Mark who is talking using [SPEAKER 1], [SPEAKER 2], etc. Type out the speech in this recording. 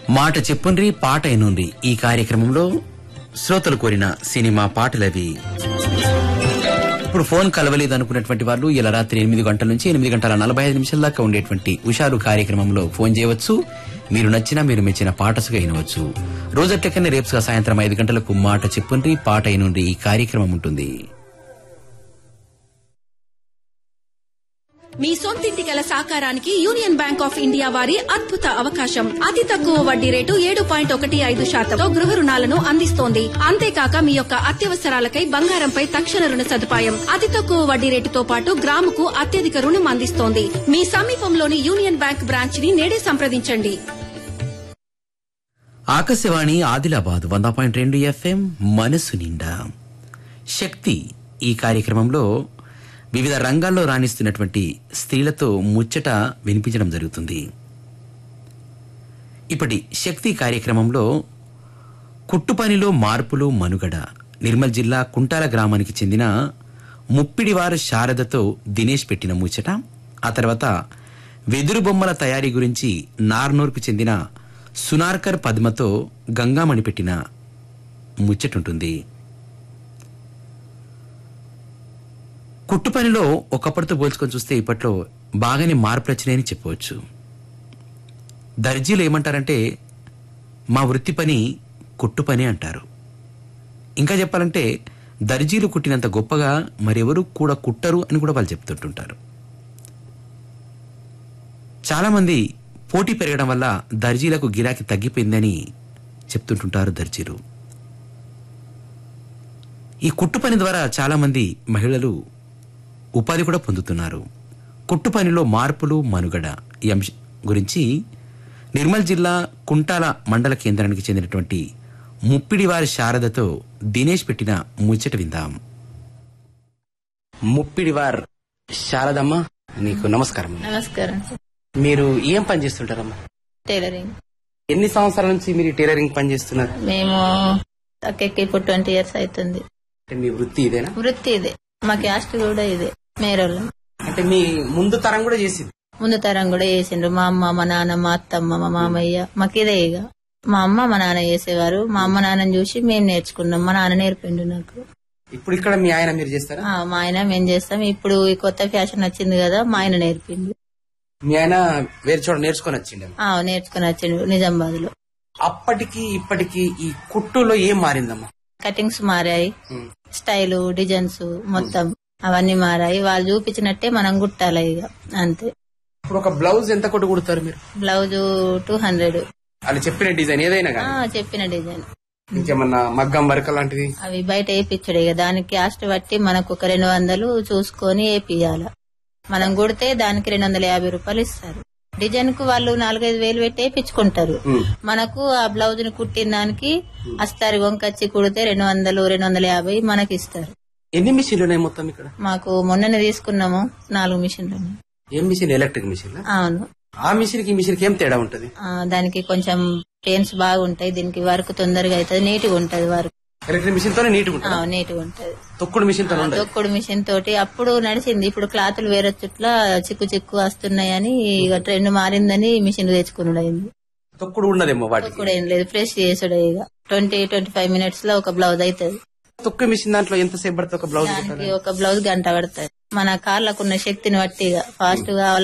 [SPEAKER 1] మాట చెప్పుండ్రి పాట ఎనుండ్రి ఈ కార్యక్రమంలో శ్రోతలు కోరిన సినిమా పాటలవి ఇప్పుడు ఫోన్ కలవలేదు అనుకున్నటువంటి వాళ్ళు ఇలా రాత్రి ఎనిమిది గంటల నుంచి ఎనిమిది గంటల నలభై ఐదు నిమిషాల దాకా ఉండేటువంటి ఉషారు కార్యక్రమంలో ఫోన్ చేయవచ్చు మీరు నచ్చిన మీరు మెచ్చిన పాటసుగా వినవచ్చు రోజట్లకన్నా రేపుగా సాయంత్రం ఐదు గంటలకు మాట చెప్పుండ్రి పాట ఎనుండ్రి ఈ కార్యక్రమం ఉంటుంది
[SPEAKER 2] మీ సొంతింటి కల సాకారానికి యూనియన్ బ్యాంక్ ఆఫ్ ఇండియా వారి అద్భుత అవకాశం అతి తక్కువ వడ్డీ రేటు ఏడు పాయింట్ ఒకటి ఐదు శాతంతో గృహ రుణాలను అందిస్తోంది అంతేకాక మీ యొక్క అత్యవసరాలకై బంగారంపై తక్షణ రుణ సదుపాయం అతి తక్కువ వడ్డీ రేటుతో పాటు గ్రాముకు అత్యధిక రుణం అందిస్తోంది మీ సమీపంలోని యూనియన్ బ్యాంక్ బ్రాంచ్ ని నేడే సంప్రదించండి
[SPEAKER 1] ఆకాశవాణి ఆదిలాబాద్ వంద పాయింట్ రెండు ఎఫ్ఎం మనసు నిండా శక్తి ఈ కార్యక్రమంలో వివిధ రంగాల్లో రాణిస్తున్నటువంటి స్త్రీలతో ముచ్చట వినిపించడం జరుగుతుంది ఇప్పటి శక్తి కార్యక్రమంలో కుట్టు పనిలో మార్పులు మనుగడ నిర్మల్ జిల్లా కుంటాల గ్రామానికి చెందిన ముప్పిడివారు శారదతో దినేష్ పెట్టిన ముచ్చట ఆ తర్వాత వెదురు బొమ్మల తయారీ గురించి నార్నూర్కు చెందిన సునార్కర్ పద్మతో గంగామణి పెట్టిన ముచ్చటుంటుంది కుట్టు పనిలో ఒకప్పటితో పోల్చుకొని చూస్తే ఇప్పట్లో బాగానే మార్పులు వచ్చినాయని చెప్పవచ్చు దర్జీలు ఏమంటారంటే మా వృత్తి పని కుట్టు పని అంటారు ఇంకా చెప్పాలంటే దర్జీలు కుట్టినంత గొప్పగా మరెవరు కూడా కుట్టరు అని కూడా వాళ్ళు చెప్తుంటుంటారు చాలామంది పోటీ పెరగడం వల్ల దర్జీలకు గిరాకీ తగ్గిపోయిందని చెప్తుంటుంటారు దర్జీలు ఈ కుట్టు పని ద్వారా చాలామంది మహిళలు ఉపాధి కూడా పొందుతున్నారు కుట్టు పనిలో మార్పులు మనుగడ ఈ అంశం గురించి నిర్మల్ జిల్లా కుంటాల మండల కేంద్రానికి చెందినటువంటి ముప్పిడివారి శారదతో దినేష్ పెట్టిన ముచ్చట విందాం ముప్పిడివార్ శారదమ్మ నీకు నమస్కారం
[SPEAKER 3] నమస్కారం సార్.
[SPEAKER 1] మీరు ఏం పని చేస్తుంటారమ్మా
[SPEAKER 3] టైలరింగ్
[SPEAKER 1] ఎన్ని సంవత్సరాల నుంచి మీరు టైలరింగ్ పని చేస్తున్నారు
[SPEAKER 3] మేము తక్కెక్కి ఇప్పుడు ట్వంటీ ఇయర్స్ అవుతుంది
[SPEAKER 1] అంటే మీ వృత్తి ఇదేనా
[SPEAKER 3] వృత్తి ఇదే మా క్యాస్ట్ కూడా ఇదే మేరోళ్ళం
[SPEAKER 1] అంటే మీ ముందు తరం కూడా చేసింది
[SPEAKER 3] ముందు తరం కూడా చేసిండ్రు మా అమ్మ మా నాన్న మా అత్తమ్మ మా మామయ్య మాకు ఇదే ఇక మా అమ్మ మా నాన్న చేసేవారు మా అమ్మ నాన్నని చూసి మేము నేర్చుకున్నాం మా నాన్న నేర్పిండు నాకు
[SPEAKER 1] ఇప్పుడు ఇక్కడ మీ ఆయన మీరు చేస్తారా
[SPEAKER 3] ఆ, మా ఆయన మేము చేస్తాం ఇప్పుడు ఈ కొత్త ఫ్యాషన్ వచ్చింది కదా మా ఆయన నేర్పిండు
[SPEAKER 1] మీ ఆయన వేరే చోట నేర్చుకొని వచ్చిండే
[SPEAKER 3] ఆ, నేర్చుకుని వచ్చిండు నిజామాబాద్ లో
[SPEAKER 1] అప్పటికి ఇప్పటికి ఈ కుట్టులో ఏం మారిందమ్మా
[SPEAKER 3] కటింగ్స్ మారాయి స్టైలు డిజైన్స్ మొత్తం అవన్నీ మారాయి వాళ్ళు చూపించినట్టే మనం కుట్టాలి ఇక అంతే
[SPEAKER 1] ఇప్పుడు ఒక బ్లౌజ్ ఎంత కొట్టు కుడతారు మీరు
[SPEAKER 3] బ్లౌజ్ టూ హండ్రెడ్
[SPEAKER 1] వాళ్ళు చెప్పిన డిజైన్ ఏదైనా కానీ
[SPEAKER 3] చెప్పిన డిజైన్
[SPEAKER 1] ఇంకేమన్నా మగ్గం వర్క్ లాంటివి
[SPEAKER 3] అవి బయట వేయించడు ఇక దానికి కాస్ట్ బట్టి మనకు ఒక రెండు వందలు చూసుకొని వేపియాల మనం కుడితే దానికి రెండు వందల యాభై రూపాయలు ఇస్తారు డిజైన్ కు వాళ్ళు నాలుగైదు వేలు పెట్టి వేయించుకుంటారు మనకు ఆ బ్లౌజ్ ని కుట్టిన దానికి అస్తారు వంకచ్చి కుడితే రెండు వందలు రెండు వందల యాభై మనకి ఇస్తారు
[SPEAKER 1] ఎన్ని మిషన్లు ఉన్నాయి మొత్తం ఇక్కడ
[SPEAKER 3] మాకు మొన్ననే తీసుకున్నాము నాలుగు మిషన్లు ఉన్నాయి.
[SPEAKER 1] ఏం మిషన్ ఎలక్ట్రిక్ మిషన్
[SPEAKER 3] అవును
[SPEAKER 1] ఆ మిషన్ కి మిషన్ కి ఏం తేడా ఉంటది
[SPEAKER 3] ఆ, దానికి కొంచెం పెయిన్స్ బాగుంటాయి దీనికి వర్క్ తొందరగా అవుతుంది నీట్గా ఉంటది వర్క్
[SPEAKER 1] ఎలక్ట్రిక్ మిషన్ తోనే నీట్
[SPEAKER 3] ఆ,
[SPEAKER 1] ఉంటుంది
[SPEAKER 3] నీట్గా ఉంటది
[SPEAKER 1] తొక్కుడు మిషన్ తో ఉండదు
[SPEAKER 3] తొక్కుడు మిషన్ తోటి అప్పుడు నడిచింది ఇప్పుడు క్లాతులు వేరే చుట్ల చిక్కు చిక్కు వస్తున్నాయని ఇక ట్రెండ్ మారిందని మిషన్ తెచ్చుకున్నాడు అయింది
[SPEAKER 1] తొక్కుడు ఉన్నదేమో వాటికి
[SPEAKER 3] తొక్కుడు ఏం లేదు ఫ్రెష్ చేసుడే ఇక ట్వంటీ ట్వంటీ ఫైవ్ మినిట్స్ లో ఒక బ్లౌజ్ అవుతుంది
[SPEAKER 1] తొక్కు మిషన్ దాంట్లో ఎంతసేపు పడుతుంది ఒక బ్లౌజ్
[SPEAKER 3] దానికి ఒక బ్లౌజ్ గంట పడుతుంది మన కాళ్ళకున్న శక్తిని బట్టి ఇక ఫాస్ట్ కావాలి